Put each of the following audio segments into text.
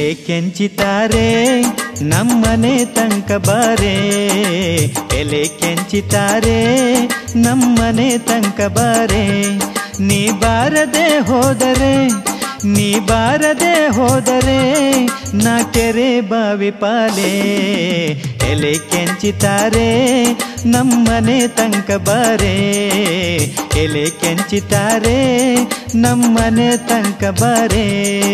ಎಲೆ ಕೆಂಚಿತಾರೆ ನಮ್ಮನೆ ತನಕ ಬಾರೆ ಎಲೆ ಕೆಂಚಿತಾರೆ ನಮ್ಮನೆ ತನಕ ಬಾರೆ ನೀ ಬಾರದೆ ಹೋದರೆ ನೀ ಬಾರದೆ ಹೋದರೆ ನಾ ಕೆರೆ ಬಾವಿ ಪಾಲೆ ಎಲೆ ಕೆಂಚಿತಾರೆ ನಮ್ಮನೆ ತನಕ ಬಾರೆ ಎಲೆ ಕೆಂಚಿತಾರೆ ನಮ್ಮನೆ ತನಕ ಬಾರೆ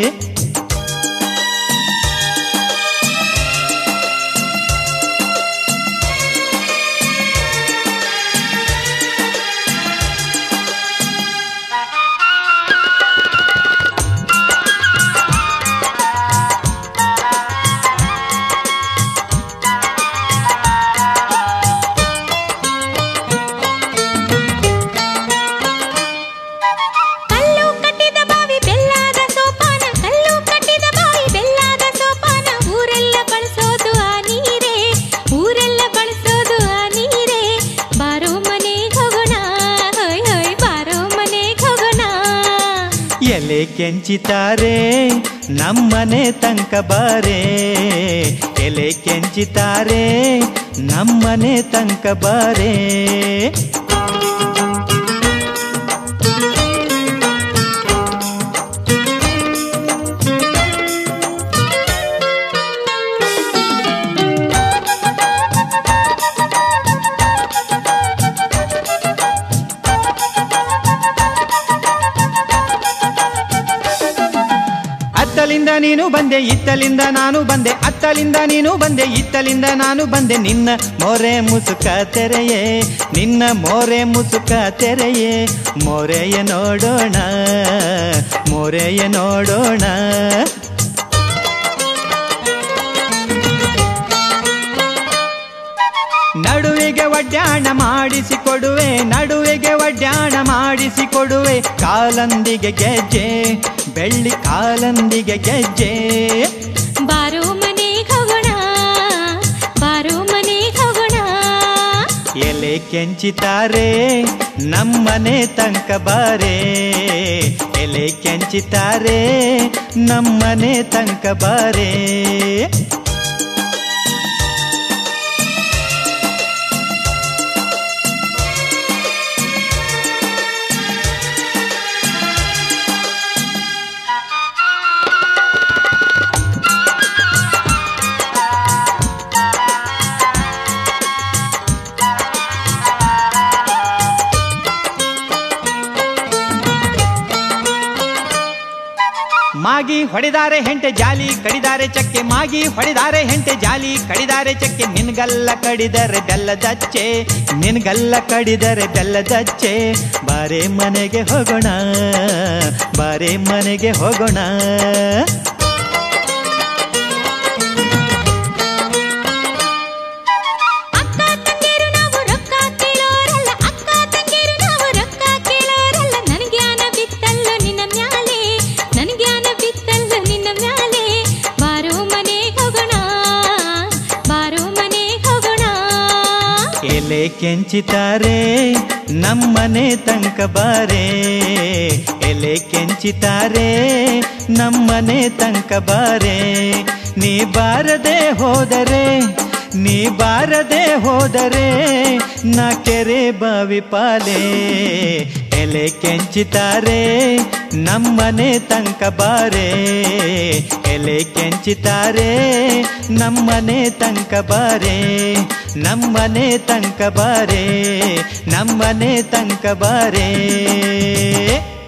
ಕಲ್ಲು ಕಟ್ಟಿದ ಬಾವಿ ಬೆಲ್ಲದ ಸೋಪಾನ ಕಲ್ಲು ಕಟ್ಟಿದ ಬಾವಿ ಬೆಲ್ಲದ ಸೋಪಾನ ಊರೆಲ್ಲ ಬಳಸೋದು ಆ ನೀರೇ ಊರೆಲ್ಲ ಬಳಸೋದು ಆ ನೀರೇ ಬಾರೋ ಮನೆಗೆ ಹೋಗೋಣ ಹೋಯ್ ಹೋಯ್ ಬಾರೋ ಮನೆಗೆ ಹೋಗೋಣ ಎಲೆ ಕೆಂಚಿತಾರೆ ನಮ್ಮನೆ ತನಕ ಬಾರೆ ಎಲೆ ಕೆಂಚಿತಾರೆ ನಮ್ಮನೆ ತನಕ ಬಾರೆ ಅತ್ತಲಿಂದ ನೀನು ಬಂದೆ ಇತ್ತಲಿಂದ ನಾನು ಬಂದೆ ಅತ್ತಲಿಂದ ನೀನು ಬಂದೆ ಇತ್ತಲಿಂದ ನಾನು ಬಂದೆ ನಿನ್ನ ಮೋರೆ ಮುಸುಕ ತೆರೆಯೇ ನಿನ್ನ ಮೋರೆ ಮುಸುಕ ತೆರೆಯೇ ಮೋರೆಯ ನೋಡೋಣ ಮೋರೆಯ ನೋಡೋಣ ನಡುವಿಗೆ ಒಡ್ಯಾಣ ಮಾಡಿಸಿಕೊಡುವೆ ನಡುವಿಗೆ ಒಡ್ಯಾಣ ಮಾಡಿಸಿಕೊಡುವೆ ಕಾಲಂದಿಗೆ ಗೆಜ್ಜೆ ಬೆಳ್ಳಿ ಕಾಲಂದಿಗೆ ಗೆಜ್ಜೆ ಬಾರೋ ಮನೆಗೆ ಹೋಗೋಣ ಬಾರೋ ಮನೆಗೆ ಹೋಗೋಣ ಎಲೆ ಕೆಂಚಿತಾರೆ ನಮ್ಮನೆ ತನಕ ಬಾರೆ ಎಲೆ ಕೆಂಚಿತಾರೆ ನಮ್ಮನೆ ತನಕ ಬಾರೆ ಮಾಗಿ ಹೊಡೆದಾರೆ ಹೆಂಟೆ ಜಾಲಿ ಕಡಿದಾರೆ ಚಕ್ಕೆ ಮಾಗಿ ಹೊಡೆದಾರೆ ಹೆಂಟೆ ಜಾಲಿ ಕಡಿದಾರೆ ಚಕ್ಕೆ ನಿನ್ಗಲ್ಲ ಕಡಿದರೆ ಬೆಲ್ಲದಚ್ಚೆ ನಿನ್ಗಲ್ಲ ಕಡಿದರೆ ಬೆಲ್ಲದಚ್ಚೆ ಬಾರೆ ಮನೆಗೆ ಹೋಗೋಣ ಬಾರೆ ಮನೆಗೆ ಹೋಗೋಣ ಅಕ್ಕ ತಂಗಿರು ನಾವು ರೊಕ್ಕ ಕೇಳೋರಲ್ಲ ಅಕ್ಕ ತಂಗಿರು ನಾವು ರೊಕ್ಕ ಕೇಳೋರಲ್ಲ ನನ್ ಜ್ಞಾನ ಬಿತ್ತಲ್ಲ ನಿನ್ನ ಮ್ಯಾಲೆ ನನ್ ಜ್ಞಾನ ಬಿತ್ತಲ್ಲ ನಿನ್ನ ಮ್ಯಾಲೆ ಬಾರೋ ಮನೆಗೆ ಹೋಗೋಣ ಬಾರೋ ಮನೆಗೆ ಹೋಗೋಣ ಎಲೆ ಕೆಂಚಿತಾರೆ ನಮ್ಮನೆ ತನಕ ಬಾರೆ ಎಲೆ ಕೆಂಚಿತಾರೆ ನಮ್ಮನೆ ತನಕ ಬಾರೆ ನೀ ಬಾರದೆ ಹೋದರೆ ನೀ ಬಾರದೆ ಹೋದರೆ ನಾ ಕೆರೆ ಬಾವಿ ಪಾಲೆ ಎಲೆ ಕೆಂಚಿತಾರೆ ನಮ್ಮನೆ ತನಕ ಬಾರೆ ಎಲೆ ಕೆಂಚಿತಾರೆ ನಮ್ಮನೆ ತನಕ ಬಾರೆ ನಮ್ಮನೆ ತನಕ ಬಾರೆ ನಮ್ಮನೆ ತನಕ ಬಾರೆ